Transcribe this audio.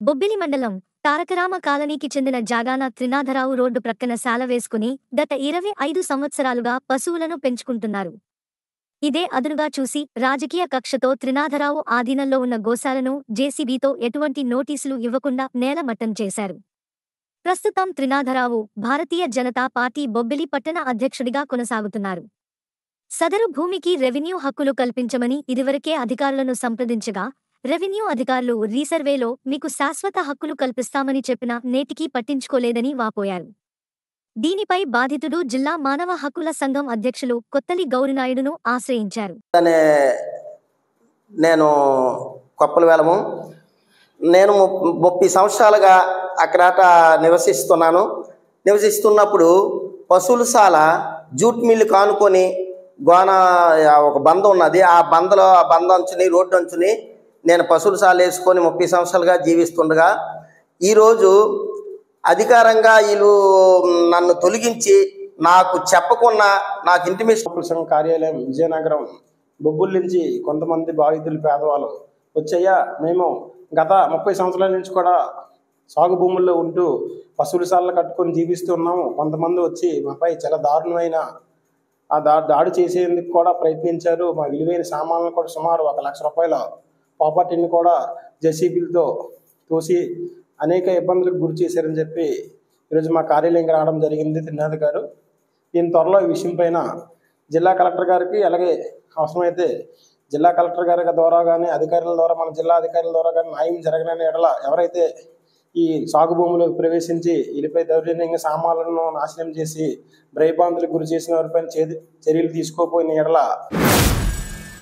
బొబ్బిలి మండలం తారకరామ కాలనీకి చెందిన జాగాన త్రినాథరావు రోడ్డు ప్రక్కన శాల వేసుకుని గత ఇరవై ఐదు సంవత్సరాలుగా పశువులను పెంచుకుంటున్నారు ఇదే అదునుగా చూసి రాజకీయ కక్షతో త్రినాథరావు ఆధీనంలో ఉన్న గోశాలను జేసీబీతో ఎటువంటి నోటీసులు ఇవ్వకుండా నేలమట్టం చేశారు ప్రస్తుతం త్రినాథరావు భారతీయ జనతా పార్టీ బొబ్బిలి పట్టణ అధ్యక్షుడిగా కొనసాగుతున్నారు సదరు భూమికి రెవెన్యూ హక్కులు కల్పించమని ఇదివరకే అధికారులను సంప్రదించగా రెవెన్యూ అధికారులు రీసర్వేలో మీకు శాశ్వత హక్కులు కల్పిస్తామని చెప్పినా నేటికీ పట్టించుకోలేదని వాపోయారు దీనిపై బాధితుడు జిల్లా మానవ హక్కుల సంఘం అధ్యక్షులు కొత్తలి గౌరినాయుడును ఆశ్రయించారు అనే నేను కొప్పల వేలము నేను ము- ముప్పై సంవత్సరాలుగా అక్కడట నివసిస్తున్నాను నివసిస్తున్నప్పుడు పశువుల శాల జూట్ మిల్లు కానుకొని గోన ఆ, ఒక బంద ఉన్నది ఆ బందలో ఆ బంద అంచుని రోడ్డు అంచుని నేను పశువుల శాల వేసుకొని ముప్పై సంవత్సరాలుగా జీవిస్తుండగా ఈరోజు అధికారంగా వీళ్ళు నన్ను తొలగించి నాకు చెప్పకుండా నాకు ఇంటిమేషన్ హక్కుల సంఘం కార్యాలయం విజయనగరం బొబ్బుల నుంచి కొంతమంది బాధితులు పేదవాళ్ళు వచ్చయ్యా మేము గత ముప్పై సంవత్సరాల నుంచి కూడా సాగు భూముల్లో ఉంటూ పశువుల సార్లు కట్టుకొని జీవిస్తున్నాము కొంతమంది వచ్చి మాపై చాలా దారుణమైన ఆ దా దాడి చేసేందుకు కూడా ప్రయత్నించారు మా విలువైన సామాన్లు కూడా సుమారు ఒక లక్ష రూపాయల ప్రాపర్టీని కూడా జెసిబిలతో తోసి అనేక ఇబ్బందులకు గురి చేశారని చెప్పి ఈరోజు మా కార్యాలయంకి రావడం జరిగింది త్రినాథ్ గారు దీని త్వరలో ఈ విషయం పైన జిల్లా కలెక్టర్ గారికి అలాగే అవసరమైతే జిల్లా కలెక్టర్ గారి ద్వారా కానీ అధికారుల ద్వారా మన జిల్లా అధికారుల ద్వారా కానీ న్యాయం జరగనని ఎడల ఎవరైతే ఈ సాగు భూములకు ప్రవేశించి వీరిపై దౌర్జన్యంగా సామాన్లను నాశనం చేసి భయభ్రాంతులకు గురి చేసిన వారిపైన చేది- చర్యలు తీసుకోపోయిన ఎడల